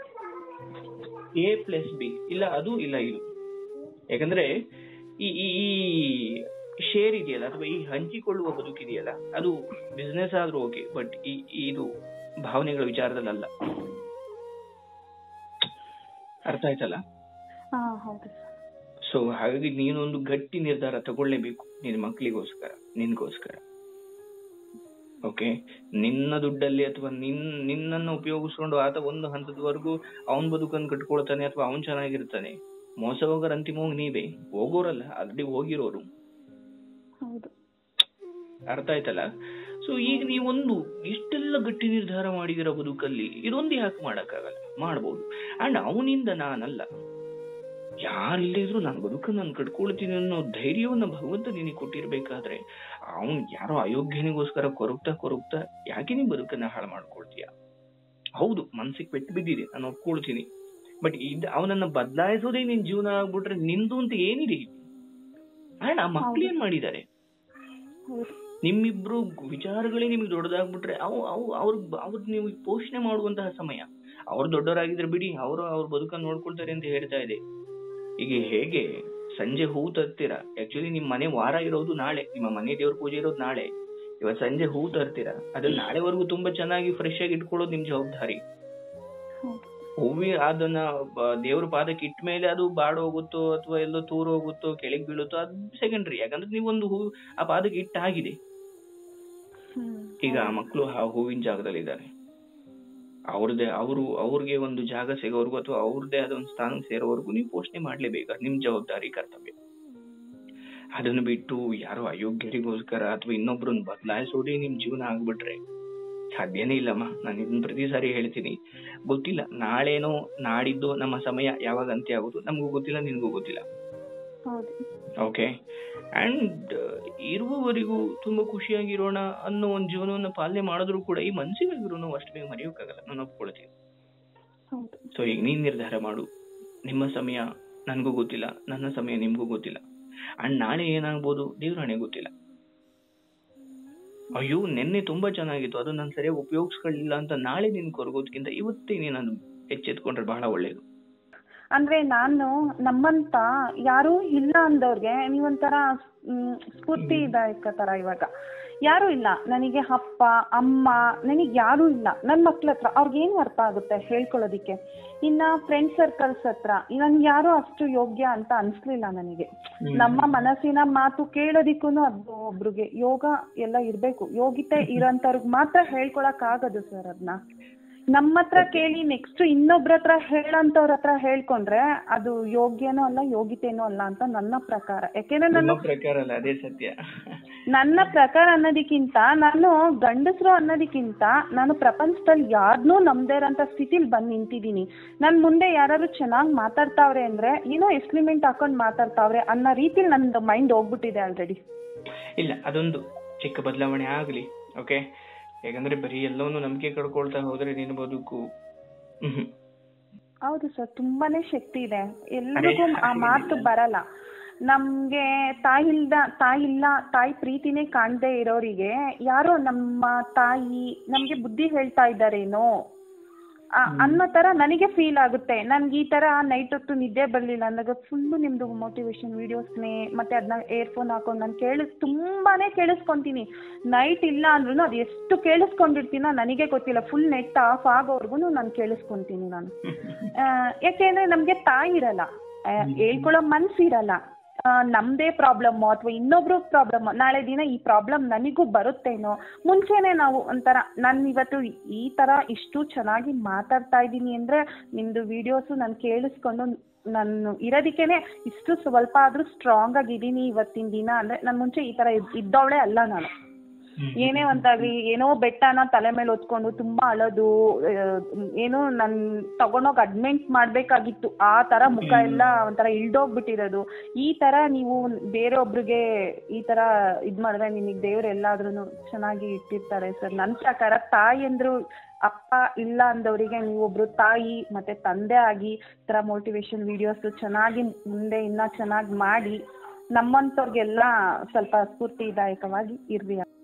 ಎ ಪ್ಲಸ್ ಬಿ ಇಲ್ಲ ಅದು ಇಲ್ಲ ಇದು ಯಾಕಂದ್ರೆ ಈ ಈ ಈ ಶೇರ್ ಇದೆಯಲ್ಲ ಅಥವಾ ಈ ಹಂಚಿಕೊಳ್ಳುವ ಬದುಕಿದೆಯಲ್ಲ ಅದು ಬಿಸ್ನೆಸ್ ಆದ್ರೂ ಓಕೆ ಬಟ್ ಈ ಇದು ಭಾವನೆಗಳ ವಿಚಾರದಲ್ಲಲ್ಲ ಅರ್ಥ ಆಯ್ತಲ್ಲ ಹಾ ಹೌದು ಸರ್ ಸೊ ಹಾಗಾಗಿ ನೀನೊಂದು ಗಟ್ಟಿ ನಿರ್ಧಾರ ತಗೊಳ್ಳೇಬೇಕು ನಿನ್ನ ಮಕ್ಕಳಿಗೋಸ್ಕರ ನಿನ್ಗೋಸ್ಕರ ಓಕೆ ನಿನ್ನ ದುಡ್ಡಲ್ಲಿ ಅಥವಾ ನಿನ್ ನಿನ್ನನ್ನು ಉಪಯೋಗಿಸ್ಕೊಂಡು ಆತ ಒಂದು ಹಂತದವರೆಗೂ ಅವನ್ ಬದುಕನ್ನು ಕಟ್ಕೊಳ್ತಾನೆ ಅಥವಾ ಅವನ್ ಚೆನ್ನಾಗಿರ್ತಾನೆ ಮೋಸ ಹೋಗೋರ್ ಅಂತಿಮವಾಗಿ ನೀವೇ ಹೋಗೋರಲ್ಲ ಆಲ್ರೆಡಿ ಹೋಗಿರೋರು ಹೌದು ಅರ್ಥ ಆಯ್ತಲ್ಲ ಸೊ ಈಗ ನೀವೊಂದು ಇಷ್ಟೆಲ್ಲ ಗಟ್ಟಿ ನಿರ್ಧಾರ ಮಾಡಿದಿರೋ ಬದುಕಲ್ಲಿ ಇದೊಂದು ಯಾಕೆ ಮಾಡಕ್ಕಾಗಲ್ಲ ಮಾಡ್ಬೋದು ಅಂಡ್ ಅವನಿಂದ ನಾನಲ್ಲ ಯಾರಿಲ್ಲೇ ಇದ್ರು ನಾನು ಬದುಕನ್ನು ನಾನು ಕಟ್ಕೊಳ್ತೀನಿ ಅನ್ನೋ ಧೈರ್ಯವನ್ನ ಭಗವಂತ ನಿನಗೆ ಕೊಟ್ಟಿರ್ಬೇಕಾದ್ರೆ ಅವನ್ ಯಾರೋ ಅಯೋಗ್ಯನಿಗೋಸ್ಕರ ಕೊರಗ್ತಾ ಕೊರಗ್ತಾ ಯಾಕೆ ನೀ ಬದುಕನ್ನ ಹಾಳು ಮಾಡ್ಕೊಳ್ತೀಯ ಹೌದು ಮನ್ಸಿಗೆ ಪೆಟ್ಟು ಬಿದ್ದಿದೆ ನಾನು ಒಪ್ಕೊಳ್ತೀನಿ ಬಟ್ ಇದ್ ಅವನನ್ನ ಬದಲಾಯಿಸೋದೇ ನಿನ್ ಜೀವನ ಆಗ್ಬಿಟ್ರೆ ನಿಂದು ಅಂತ ಏನಿದೆ ಅಂಡ್ ಆ ಮಕ್ಳು ಏನ್ ಮಾಡಿದ್ದಾರೆ ಹೌದು ನಿಮ್ಮಿಬ್ರು ವಿಚಾರಗಳೇ ನಿಮ್ಗೆ ದೊಡ್ಡದಾಗ್ಬಿಟ್ರೆ ಅವು ಅವು ಅವ್ರ ಅವ್ರ ನೀವು ಪೋಷಣೆ ಮಾಡುವಂತಹ ಸಮಯ ಅವ್ರು ದೊಡ್ಡವರಾಗಿದ್ರೆ ಬಿಡಿ ಅವರು ಅವ್ರ ಬದುಕನ್ನು ನೋಡ್ಕೊಳ್ತಾರೆ ಅಂತ ಹೇಳ್ತಾ ಇದೆ ಈಗ ಹೇಗೆ ಸಂಜೆ ಹೂ ತರ್ತೀರಾ ಆಕ್ಚುಲಿ ನಿಮ್ ಮನೆ ವಾರ ಇರೋದು ನಾಳೆ ನಿಮ್ಮ ಮನೆ ದೇವ್ರ ಪೂಜೆ ಇರೋದು ನಾಳೆ ಇವತ್ತು ಸಂಜೆ ಹೂ ತರ್ತೀರಾ ಅದನ್ನ ನಾಳೆವರೆಗೂ ತುಂಬಾ ಚೆನ್ನಾಗಿ ಫ್ರೆಶ್ ಆಗಿ ಇಟ್ಕೊಳ್ಳೋದು ನಿಮ್ ಜವಾಬ್ದಾರಿ ಹೌದು ಹೂವಿ ಅದನ್ನ ಬ- ದೇವ್ರ ಪಾದಕ್ಕೆ ಇಟ್ಟ ಮೇಲೆ ಅದು ಬಾಡ್ ಹೋಗುತ್ತೋ ಅಥವಾ ಎಲ್ಲೋ ತೂರ್ ಹೋಗುತ್ತೋ ಕೆಳಗ್ ಬೀಳುತ್ತೋ ಅದು ಸೆಕೆಂಡ್ರಿ ಯಾಕಂದ್ರೆ ನೀವೊಂದು ಹೂ ಆ ಪಾದಕ್ಕೆ ಇಟ್ಟಾಗಿದೆ ಹ್ಮ್ ಈಗ ಆ ಮಕ್ಕಳು ಆ ಹೂವಿನ ಜಾಗದಲ್ಲಿ ಇದ್ದಾರೆ ಅವ್ರದೇ ಅವರು ಅವ್ರಿಗೆ ಒಂದು ಜಾಗ ಸಿಗೋವರೆಗೂ ಅಥವಾ ಅವ್ರದೇ ಆದ ಒಂದು ಸ್ಥಾನ ಸೇರೋವರೆಗೂ ನೀವು ಪೋಷಣೆ ಮಾಡ್ಲೇಬೇಕು ಅದು ನಿಮ್ ಜವಾಬ್ದಾರಿ ಕರ್ತವ್ಯ ಅದನ್ನು ಬಿಟ್ಟು ಯಾರೋ ಅಯೋಗ್ಯರಿಗೋಸ್ಕರ ಅಥವಾ ಇನ್ನೊಬ್ರನ್ನ ಬದಲಾಯಿಸೋದೇ ನಿಮ್ ಜೀವನ ಆಗ್ಬಿಟ್ರೆ ಸಾಧ್ಯನೇ ಇಲ್ಲಮ್ಮ ನಾನು ಇದನ್ನ ಪ್ರತಿ ಸಾರಿ ಹೇಳ್ತೀನಿ ಗೊತ್ತಿಲ್ಲ ನಾಳೆನೋ ನಾಡಿದ್ದು ನಮ್ಮ ಸಮಯ ಯಾವಾಗ ಅಂತ್ಯ ಆಗುತ್ತೋ ನಮಗೂ ಗೊತ್ತಿಲ್ಲ ನಿನ್ಗೂ ಗೊತ್ತಿಲ್ಲ ಹೌದು ಓಕೆ ಅಂಡ್ ಇರುವವರೆಗೂ ತುಂಬಾ ಖುಷಿಯಾಗಿರೋಣ ಅನ್ನೋ ಒಂದು ಜೀವನವನ್ನು ಪಾಲನೆ ಮಾಡಿದ್ರು ಕೂಡ ಈ ಮನಸ್ಸಿಗಾಗಿರೋ ನಾವು ಅಷ್ಟು ಬೇಗ ಮರೆಯೋಕ್ಕಾಗಲ್ಲ ನಾನು ಒಪ್ಕೊಳ್ತೀನಿ ಹೌದು ಸೊ ಈಗ ನೀನ್ ನಿರ್ಧಾರ ಮಾಡು ನಿಮ್ಮ ಸಮಯ ನನಗೂ ಗೊತ್ತಿಲ್ಲ ನನ್ನ ಸಮಯ ನಿಮ್ಗೂ ಗೊತ್ತಿಲ್ಲ ಅಂಡ್ ನಾಳೆ ಏನಾಗ್ಬೋದು ದೇವ್ರಾಣೆ ಗೊತ್ತಿಲ್ಲ ಅಯ್ಯೋ ನಿನ್ನೆ ತುಂಬಾ ಚೆನ್ನಾಗಿತ್ತು ಅದು ನಾನು ಸರಿಯಾಗಿ ಉಪಯೋಗಿಸ್ಕೊಳ್ಳಿಲ್ಲ ಅಂತ ನಾಳೆ ನಿನ್ ಕೊರಗೋದ್ಕಿಂತ ಇವತ್ತೇ ನೀನು ಅದು ಎಚ್ಚೆತ್ಕೊಂಡ್ರೆ ಬಹಳ ಒಳ್ಳೇದು ಅಂದ್ರೆ ನಾನು ನಮ್ಮಂತ ಯಾರೂ ಇಲ್ಲ ಅಂದವ್ರಿಗೆ ನೀವೊಂಥರ ಮ್, ಸ್ಫೂರ್ತಿದಾಯಕ ತರ ಇವಾಗ ಯಾರೂ ಇಲ್ಲ ನನಗೆ ಅಪ್ಪ ಅಮ್ಮ ನನಗೆ ಯಾರೂ ಇಲ್ಲ ನನ್ನ ಮಕ್ಳ ಹತ್ರ ಅವ್ರಿಗೇನು ಅರ್ಥ ಆಗುತ್ತೆ ಹೇಳ್ಕೊಳ್ಳೋದಿಕ್ಕೆ ಇನ್ನ ಫ್ರೆಂಡ್ ಸರ್ಕಲ್ಸ್ ಹತ್ರ ನನ್ಗೆ ಯಾರೂ ಅಷ್ಟು ಯೋಗ್ಯ ಅಂತ ಅನ್ಸ್ಲಿಲ್ಲ ನನಗೆ ನಮ್ಮ ಮನಸ್ಸಿನ ಮಾತು ಕೇಳೋದಿಕ್ಕೂ ಅದು ಒಬ್ರಿಗೆ ಯೋಗ ಎಲ್ಲ ಇರ್ಬೇಕು ಯೋಗಿತೆ ಇರೋಂಥವ್ರಿಗೆ ಮಾತ್ರ ಹೇಳ್ಕೊಳಕ್ ಆಗದು ಸರ್ ಅದನ್ನ ನಮ್ಮ ಹತ್ರ ಕೇಳಿ ನೆಕ್ಸ್ಟ್ ಇನ್ನೊಬ್ರ ಹತ್ರ ಹೇಳಂತವ್ರ ಹತ್ರ ಹೇಳ್ಕೊಂಡ್ರೆ ಅದು ಯೋಗ್ಯನೂ ಅಲ್ಲ ಯೋಗಿತೇನೂ ಅಲ್ಲ ಅಂತ ನನ್ನ ಪ್ರಕಾರ ಯಾಕೆಂದ್ರೆ ನಿಮ್ಮ ನಾನು ಪ್ರಕಾರ ಅಲ್ಲ ಅದೇ ಸತ್ಯ ನನ್ನ ಪ್ರಕಾರ ಅನ್ನೋದಕ್ಕಿಂತ ನಾನು ಗಂಡಸರು ಅನ್ನೋದಕ್ಕಿಂತ ನಾನು ಪ್ರಪಂಚದಲ್ಲಿ ಯಾರನ್ನೂ ನಂಬದೇ ಇರೋಂಥ ಸ್ಥಿತಿಲಿ ಬಂದು ನಿಂತಿದ್ದೀನಿ ನನ್ನ ಮುಂದೆ ಯಾರಾದ್ರು ಚೆನ್ನಾಗಿ ಮಾತಾಡ್ತಾವ್ರೆ ಅಂದ್ರೆ ಏನೋ ಎಕ್ಸ್ಲಿಮೆಂಟ್ ಹಾಕೊಂಡು ಮಾತಾಡ್ತಾವ್ರೆ ಅನ್ನೋ ರೀತಿಲಿ ನಂದು ಮೈಂಡ್ ಹೋಗ್ಬಿಟ್ಟಿದೆ ಆಲ್ರೆಡಿ ಇಲ್ಲ ಅದೊಂದು ಚಿಕ್ಕ ಬದಲಾವಣೆ ಆಗ್ಲಿ ಓಕೆ ಯಾಕಂದ್ರೆ ಬರೀ ಎಲ್ಲವನ್ನೂ ನಂಬಿಕೆ ಕಳ್ಕೊಳ್ತಾ ಹೋದ್ರೆ ನಿನ್ನ ಬದುಕು ಹ್ಮ್ ಹೌದು ಸರ್ ತುಂಬಾನೇ ಶಕ್ತಿ ಇದೆ ಎಲ್ರಿಗೂ ಆ ಮಾತು ಬರಲ್ಲ ನಮ್ಗೆ ತಾಯಿ ಇಲ್ದ ತಾಯಿ ಇಲ್ಲ ತಾಯಿ ಪ್ರೀತಿನೇ ಕಾಣದೇ ಇರೋರಿಗೆ ಯಾರೋ ನಮ್ಮ ತಾಯಿ ನಮ್ಗೆ ಬುದ್ಧಿ ಹೇಳ್ತಾ ಇದ್ದಾರೇನೋ ಆ, ಅನ್ನೋ ತರ ನನಗೆ ಫೀಲ್ ಆಗುತ್ತೆ ನನ್ಗೆ ಈ ತರ ನೈಟ್ ಹೊತ್ತು ನಿದ್ದೆ ಬರ್ಲಿಲ್ಲ ಅಂದಾಗ ಫುಲ್ಲು ನಿಮ್ದು ಮೋಟಿವೇಶನ್ ವಿಡಿಯೋಸ್ನೇ ಮತ್ತೆ ಅದನ್ನ ಏರ್ಫೋನ್ ಹಾಕೊಂಡು ನಾನು ಕೇಳಿಸ್ ತುಂಬಾನೇ ಕೇಳಿಸ್ಕೊಂತೀನಿ ನೈಟ್ ಇಲ್ಲ ಅಂದ್ರೂ ಅದು ಎಷ್ಟು ಕೇಳಿಸ್ಕೊಂಡಿರ್ತೀನೋ ನನಗೆ ಗೊತ್ತಿಲ್ಲ ಫುಲ್ ನೆಟ್ ಆಫ್ ಆಗೋವರೆಗೂ ನಾನು ಕೇಳಿಸ್ಕೊಂತೀನಿ ನಾನು ಆ, ಯಾಕೆಂದ್ರೆ ನಮ್ಗೆ ತಾಯಿ ಇರಲ್ಲ ಆ, ಹೇಳ್ಕೊಳ್ಳೋ ಮನ್ಸು ಇರಲ್ಲ ಆ, ನಮ್ದೇ ಪ್ರಾಬ್ಲಮ್ ಅಥವಾ ಇನ್ನೊಬ್ರು ಪ್ರಾಬ್ಲಮ್ ನಾಳೆ ದಿನ ಈ ಪ್ರಾಬ್ಲಮ್ ನನಗೂ ಬರುತ್ತೇನೋ ಮುಂಚೆನೆ ನಾವು ಒಂಥರ ನಾನು ಇವತ್ತು ಈ ತರ ಇಷ್ಟು ಚೆನ್ನಾಗಿ ಮಾತಾಡ್ತಾ ಇದ್ದೀನಿ ಅಂದ್ರೆ ನಿಮ್ದು ವಿಡಿಯೋಸು ನಾನು ಕೇಳಿಸ್ಕೊಂಡು ನಾನು ಇರೋದಕ್ಕೇನೆ ಇಷ್ಟು ಸ್ವಲ್ಪ ಆದ್ರೂ ಸ್ಟ್ರಾಂಗ್ ಆಗಿದ್ದೀನಿ ಇವತ್ತಿನ ದಿನ ಅಂದ್ರೆ ನಾನು ಮುಂಚೆ ಈ ತರ ಇದ್- ಇದ್ದವಳೇ ಅಲ್ಲ ನಾನು ಏನೇ ಒಂದಾಗ್ಲಿ ಏನೋ ಬೆಟ್ಟನ ತಲೆ ಮೇಲೆ ಹೊತ್ಕೊಂಡು ತುಂಬಾ ಅಳೋದು ಆ, ಏನೋ ನನ್ ತಗೊಂಡೋಗಿ ಅಡ್ಮಿಂಟ್ ಮಾಡ್ಬೇಕಾಗಿತ್ತು ಆ ತರ ಮುಖ ಎಲ್ಲ ಒಂಥರ ಇಳ್ದೋಗ್ಬಿಟ್ಟಿರೋದು ಈ ತರ ನೀವು ಬೇರೊಬ್ರಿಗೆ ಈ ತರ ಇದ್ ಮಾಡಿದ್ರೆ ನಿಮಗೆ ದೇವ್ರು ಎಲ್ಲಾದ್ರೂ ಚೆನ್ನಾಗಿ ಇಟ್ಟಿರ್ತಾರೆ ಸರ್ ನನ್ನ ಪ್ರಕಾರ ತಾಯಿ ಅಂದ್ರು ಅಪ್ಪ ಇಲ್ಲ ಅಂದವರಿಗೆ ನೀವೊಬ್ರು ತಾಯಿ ಮತ್ತೆ ತಂದೆ ಆಗಿ ಈ ತರ ಮೋಟಿವೇಶನ್ ವಿಡಿಯೋಸ್ ಚೆನ್ನಾಗಿ ಮುಂದೆ ಇನ್ನ ಚೆನ್ನಾಗಿ ಮಾಡಿ ನಮ್ಮಂತವ್ರಿಗೆಲ್ಲ ಸ್ವಲ್ಪ ಸ್ಫೂರ್ತಿದಾಯಕವಾಗಿ ಇರ್ಲಿ